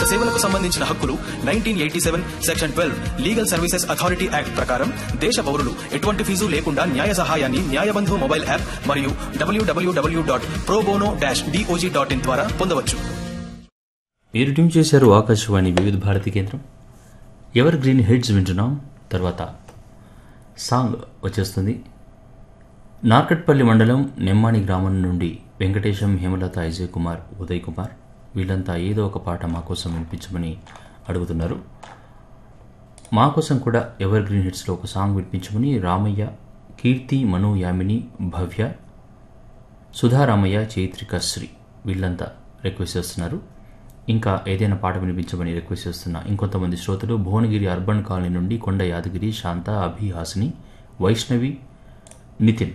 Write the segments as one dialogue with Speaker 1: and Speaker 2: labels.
Speaker 1: సేవలకు సంబంధించిన హక్కులు nineteen eighty seven section twelve legal services authority act ప్రకారం దేశ పౌరులు ఎటువంటి ఫీజు లేకుండా న్యాయ సహాయాన్ని న్యాయబంధు మొబైల్ యాప్ మరియు W W W dot pro bono dash D O J dot in ద్వారా పొందవచ్చు
Speaker 2: మీరు ట్యూన్ చేశారు ఆకాశవాణి వివిధ భారతి కేంద్రం ఎవర్ గ్రీన్ హిట్స్ వింటున్నాం తర్వాత సాంగ్ వచ్చేస్తుంది నార్కట్పల్లి మండలం నెమ్మాని గ్రామం నుండి వెంకటేశం హేమలత అజయ్ కుమార్ ఉదయ్ కుమార్ వీళ్ళంతా ఏదో ఒక పాట మా కోసం వినిపించమని అడుగుతున్నారు మా కోసం కూడా ఎవర్ గ్రీన్ హిట్స్లో ఒక సాంగ్ వినిపించమని రామయ్య కీర్తి మను యామిని భవ్య సుధారామయ్య చైత్రిక శ్రీ వీళ్ళంతా రిక్వెస్ట్ చేస్తున్నారు ఇంకా ఏదైనా పాట వినిపించమని రిక్వెస్ట్ చేస్తున్న ఇంకొంతమంది శ్రోతలు భువనగిరి అర్బన్ కాలనీ నుండి కొండ యాదగిరి శాంత అభి హాసిని వైష్ణవి నితిన్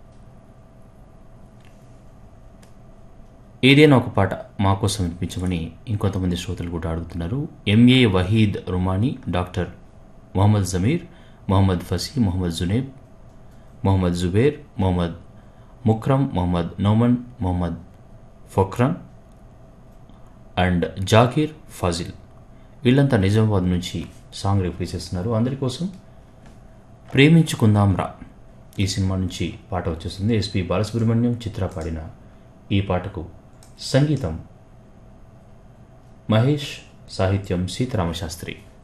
Speaker 2: ఏదైనా ఒక పాట మా కోసం వినిపించమని ఇంకొంతమంది శ్రోతలు కూడా అడుగుతున్నారు M A Waheed Rumani doctor Mohammed Zameer Mohammed Fasi Mohammed Juneb Mohammed Zubair Mohammed Mukram Mohammed Noman Mohammed Fakran and Zakir Fazil వీళ్ళంతా నిజామాబాద్ నుంచి సాంగ్ రిక్వెస్ట్ చేస్తున్నారు అందరి కోసం ప్రేమించుకుందాం రా ఈ సినిమా నుంచి పాట వచ్చేస్తుంది ఎస్పి బాలసుబ్రహ్మణ్యం చిత్ర పాడిన ఈ పాటకు సంగీతం మహేష్ సాహిత్యం సీతారామశాస్త్రి